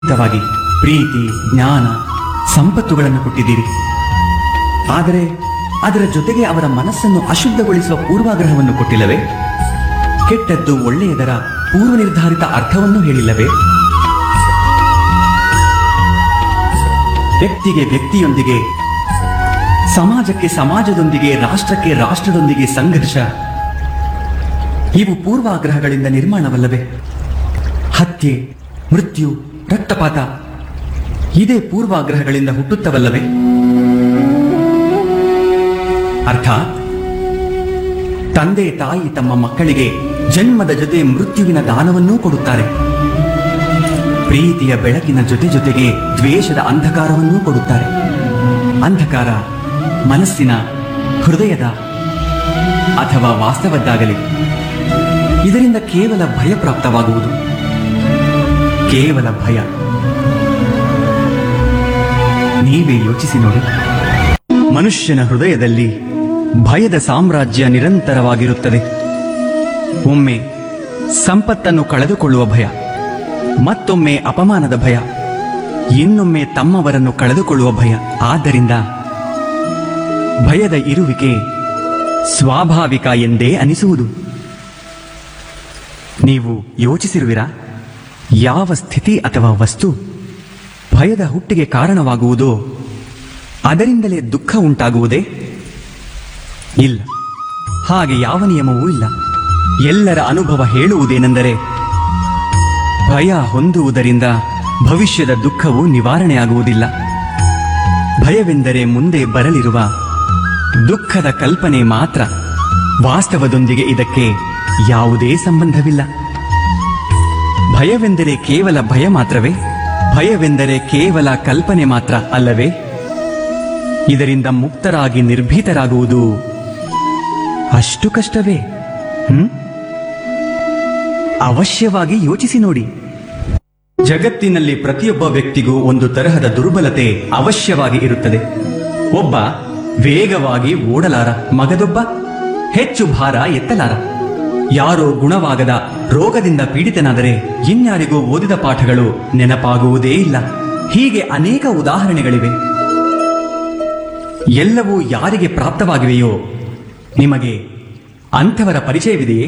ವಾಗಿ ಪ್ರೀತಿ ಜ್ಞಾನ ಸಂಪತ್ತುಗಳನ್ನು ಕೊಟ್ಟಿದ್ದೀರಿ ಆದರೆ ಅದರ ಜೊತೆಗೆ ಅವರ ಮನಸ್ಸನ್ನು ಅಶುದ್ಧಗೊಳಿಸುವ ಪೂರ್ವಾಗ್ರಹವನ್ನು ಕೊಟ್ಟಿಲ್ಲವೇ ಕೆಟ್ಟದ್ದು ಒಳ್ಳೆಯದರ ಪೂರ್ವ ನಿರ್ಧಾರಿತ ಅರ್ಥವನ್ನು ಹೇಳಿಲ್ಲವೇ ವ್ಯಕ್ತಿಗೆ ವ್ಯಕ್ತಿಯೊಂದಿಗೆ ಸಮಾಜಕ್ಕೆ ಸಮಾಜದೊಂದಿಗೆ ರಾಷ್ಟ್ರಕ್ಕೆ ರಾಷ್ಟ್ರದೊಂದಿಗೆ ಸಂಘರ್ಷ ಇವು ಪೂರ್ವಾಗ್ರಹಗಳಿಂದ ನಿರ್ಮಾಣವಲ್ಲವೇ ಹತ್ಯೆ ಮೃತ್ಯು ರಕ್ತಪಾತ ಇದೇ ಪೂರ್ವಾಗ್ರಹಗಳಿಂದ ಹುಟ್ಟುತ್ತವಲ್ಲವೇ ಅರ್ಥಾತ್ ತಂದೆ ತಾಯಿ ತಮ್ಮ ಮಕ್ಕಳಿಗೆ ಜನ್ಮದ ಜೊತೆ ಮೃತ್ಯುವಿನ ದಾನವನ್ನೂ ಕೊಡುತ್ತಾರೆ ಪ್ರೀತಿಯ ಬೆಳಕಿನ ಜೊತೆ ಜೊತೆಗೆ ದ್ವೇಷದ ಅಂಧಕಾರವನ್ನೂ ಕೊಡುತ್ತಾರೆ ಅಂಧಕಾರ ಮನಸ್ಸಿನ ಹೃದಯದ ಅಥವಾ ವಾಸ್ತವದ್ದಾಗಲಿ ಇದರಿಂದ ಕೇವಲ ಭಯ ಪ್ರಾಪ್ತವಾಗುವುದು ಕೇವಲ ಭಯ ನೀವೇ ಯೋಚಿಸಿ ನೋಡಿ ಮನುಷ್ಯನ ಹೃದಯದಲ್ಲಿ ಭಯದ ಸಾಮ್ರಾಜ್ಯ ನಿರಂತರವಾಗಿರುತ್ತದೆ ಒಮ್ಮೆ ಸಂಪತ್ತನ್ನು ಕಳೆದುಕೊಳ್ಳುವ ಭಯ ಮತ್ತೊಮ್ಮೆ ಅಪಮಾನದ ಭಯ ಇನ್ನೊಮ್ಮೆ ತಮ್ಮವರನ್ನು ಕಳೆದುಕೊಳ್ಳುವ ಭಯ ಆದ್ದರಿಂದ ಭಯದ ಇರುವಿಕೆ ಸ್ವಾಭಾವಿಕ ಎಂದೇ ಅನಿಸುವುದು ನೀವು ಯೋಚಿಸಿರುವಿರಾ ಯಾವ ಸ್ಥಿತಿ ಅಥವಾ ವಸ್ತು ಭಯದ ಹುಟ್ಟಿಗೆ ಕಾರಣವಾಗುವುದೋ ಅದರಿಂದಲೇ ದುಃಖ ಉಂಟಾಗುವುದೇ ಇಲ್ಲ ಹಾಗೆ ಯಾವ ನಿಯಮವೂ ಇಲ್ಲ ಎಲ್ಲರ ಅನುಭವ ಹೇಳುವುದೇನೆಂದರೆ ಭಯ ಹೊಂದುವುದರಿಂದ ಭವಿಷ್ಯದ ದುಃಖವು ನಿವಾರಣೆಯಾಗುವುದಿಲ್ಲ ಭಯವೆಂದರೆ ಮುಂದೆ ಬರಲಿರುವ ದುಃಖದ ಕಲ್ಪನೆ ಮಾತ್ರ ವಾಸ್ತವದೊಂದಿಗೆ ಇದಕ್ಕೆ ಯಾವುದೇ ಸಂಬಂಧವಿಲ್ಲ ಭಯವೆಂದರೆ ಕೇವಲ ಭಯ ಮಾತ್ರವೇ ಭಯವೆಂದರೆ ಕೇವಲ ಕಲ್ಪನೆ ಮಾತ್ರ ಅಲ್ಲವೇ ಇದರಿಂದ ಮುಕ್ತರಾಗಿ ನಿರ್ಭೀತರಾಗುವುದು ಅಷ್ಟು ಕಷ್ಟವೇ ಹ್ಮ್ ಅವಶ್ಯವಾಗಿ ಯೋಚಿಸಿ ನೋಡಿ ಜಗತ್ತಿನಲ್ಲಿ ಪ್ರತಿಯೊಬ್ಬ ವ್ಯಕ್ತಿಗೂ ಒಂದು ತರಹದ ದುರ್ಬಲತೆ ಅವಶ್ಯವಾಗಿ ಇರುತ್ತದೆ ಒಬ್ಬ ವೇಗವಾಗಿ ಓಡಲಾರ ಮಗದೊಬ್ಬ ಹೆಚ್ಚು ಭಾರ ಎತ್ತಲಾರ ಯಾರೋ ಗುಣವಾಗದ ರೋಗದಿಂದ ಪೀಡಿತನಾದರೆ ಇನ್ಯಾರಿಗೂ ಓದಿದ ಪಾಠಗಳು ನೆನಪಾಗುವುದೇ ಇಲ್ಲ ಹೀಗೆ ಅನೇಕ ಉದಾಹರಣೆಗಳಿವೆ ಎಲ್ಲವೂ ಯಾರಿಗೆ ಪ್ರಾಪ್ತವಾಗಿವೆಯೋ ನಿಮಗೆ ಅಂಥವರ ಪರಿಚಯವಿದೆಯೇ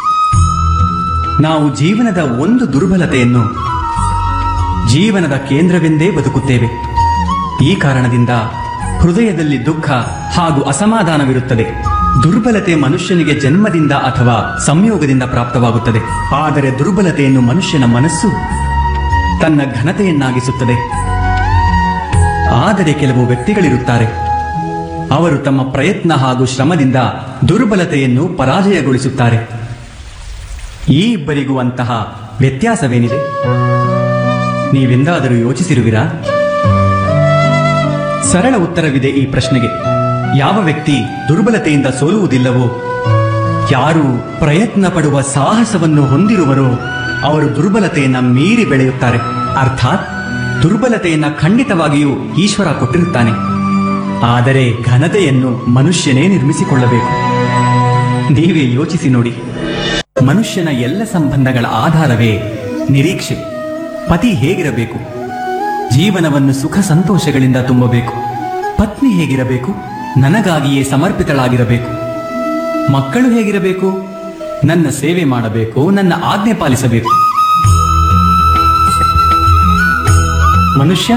ನಾವು ಜೀವನದ ಒಂದು ದುರ್ಬಲತೆಯನ್ನು ಜೀವನದ ಕೇಂದ್ರವೆಂದೇ ಬದುಕುತ್ತೇವೆ ಈ ಕಾರಣದಿಂದ ಹೃದಯದಲ್ಲಿ ದುಃಖ ಹಾಗೂ ಅಸಮಾಧಾನವಿರುತ್ತದೆ ದುರ್ಬಲತೆ ಮನುಷ್ಯನಿಗೆ ಜನ್ಮದಿಂದ ಅಥವಾ ಸಂಯೋಗದಿಂದ ಪ್ರಾಪ್ತವಾಗುತ್ತದೆ ಆದರೆ ದುರ್ಬಲತೆಯನ್ನು ಮನುಷ್ಯನ ಮನಸ್ಸು ತನ್ನ ಘನತೆಯನ್ನಾಗಿಸುತ್ತದೆ ಆದರೆ ಕೆಲವು ವ್ಯಕ್ತಿಗಳಿರುತ್ತಾರೆ ಅವರು ತಮ್ಮ ಪ್ರಯತ್ನ ಹಾಗೂ ಶ್ರಮದಿಂದ ದುರ್ಬಲತೆಯನ್ನು ಪರಾಜಯಗೊಳಿಸುತ್ತಾರೆ ಈ ಇಬ್ಬರಿಗೂ ಅಂತಹ ವ್ಯತ್ಯಾಸವೇನಿದೆ ನೀವೆಂದಾದರೂ ಯೋಚಿಸಿರುವಿರಾ ಸರಳ ಉತ್ತರವಿದೆ ಈ ಪ್ರಶ್ನೆಗೆ ಯಾವ ವ್ಯಕ್ತಿ ದುರ್ಬಲತೆಯಿಂದ ಸೋಲುವುದಿಲ್ಲವೋ ಯಾರು ಪ್ರಯತ್ನ ಪಡುವ ಸಾಹಸವನ್ನು ಹೊಂದಿರುವರೋ ಅವರು ದುರ್ಬಲತೆಯನ್ನ ಮೀರಿ ಬೆಳೆಯುತ್ತಾರೆ ಅರ್ಥಾತ್ ದುರ್ಬಲತೆಯನ್ನ ಖಂಡಿತವಾಗಿಯೂ ಈಶ್ವರ ಕೊಟ್ಟಿರುತ್ತಾನೆ ಆದರೆ ಘನತೆಯನ್ನು ಮನುಷ್ಯನೇ ನಿರ್ಮಿಸಿಕೊಳ್ಳಬೇಕು ನೀವೇ ಯೋಚಿಸಿ ನೋಡಿ ಮನುಷ್ಯನ ಎಲ್ಲ ಸಂಬಂಧಗಳ ಆಧಾರವೇ ನಿರೀಕ್ಷೆ ಪತಿ ಹೇಗಿರಬೇಕು ಜೀವನವನ್ನು ಸುಖ ಸಂತೋಷಗಳಿಂದ ತುಂಬಬೇಕು ಪತ್ನಿ ಹೇಗಿರಬೇಕು ನನಗಾಗಿಯೇ ಸಮರ್ಪಿತಳಾಗಿರಬೇಕು ಮಕ್ಕಳು ಹೇಗಿರಬೇಕು ನನ್ನ ಸೇವೆ ಮಾಡಬೇಕು ನನ್ನ ಆಜ್ಞೆ ಪಾಲಿಸಬೇಕು ಮನುಷ್ಯ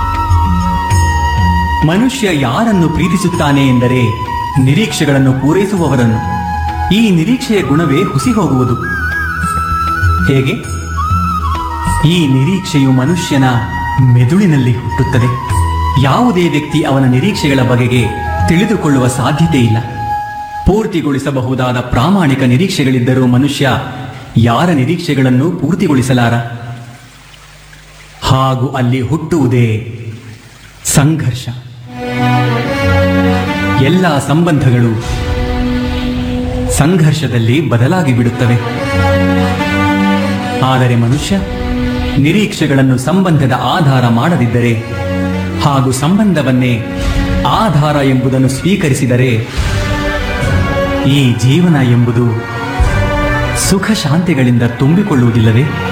ಮನುಷ್ಯ ಯಾರನ್ನು ಪ್ರೀತಿಸುತ್ತಾನೆ ಎಂದರೆ ನಿರೀಕ್ಷೆಗಳನ್ನು ಪೂರೈಸುವವರನ್ನು ಈ ನಿರೀಕ್ಷೆಯ ಗುಣವೇ ಹುಸಿ ಹೋಗುವುದು ಹೇಗೆ ಈ ನಿರೀಕ್ಷೆಯು ಮನುಷ್ಯನ ಮೆದುಳಿನಲ್ಲಿ ಹುಟ್ಟುತ್ತದೆ ಯಾವುದೇ ವ್ಯಕ್ತಿ ಅವನ ನಿರೀಕ್ಷೆಗಳ ಬಗೆಗೆ ತಿಳಿದುಕೊಳ್ಳುವ ಸಾಧ್ಯತೆ ಇಲ್ಲ ಪೂರ್ತಿಗೊಳಿಸಬಹುದಾದ ಪ್ರಾಮಾಣಿಕ ನಿರೀಕ್ಷೆಗಳಿದ್ದರೂ ಮನುಷ್ಯ ಯಾರ ನಿರೀಕ್ಷೆಗಳನ್ನು ಪೂರ್ತಿಗೊಳಿಸಲಾರ ಹಾಗೂ ಅಲ್ಲಿ ಹುಟ್ಟುವುದೇ ಸಂಘರ್ಷ ಎಲ್ಲ ಸಂಬಂಧಗಳು ಸಂಘರ್ಷದಲ್ಲಿ ಬದಲಾಗಿ ಬಿಡುತ್ತವೆ ಆದರೆ ಮನುಷ್ಯ ನಿರೀಕ್ಷೆಗಳನ್ನು ಸಂಬಂಧದ ಆಧಾರ ಮಾಡದಿದ್ದರೆ ಹಾಗೂ ಸಂಬಂಧವನ್ನೇ ಆಧಾರ ಎಂಬುದನ್ನು ಸ್ವೀಕರಿಸಿದರೆ ಈ ಜೀವನ ಎಂಬುದು ಸುಖ ಶಾಂತಿಗಳಿಂದ ತುಂಬಿಕೊಳ್ಳುವುದಿಲ್ಲವೇ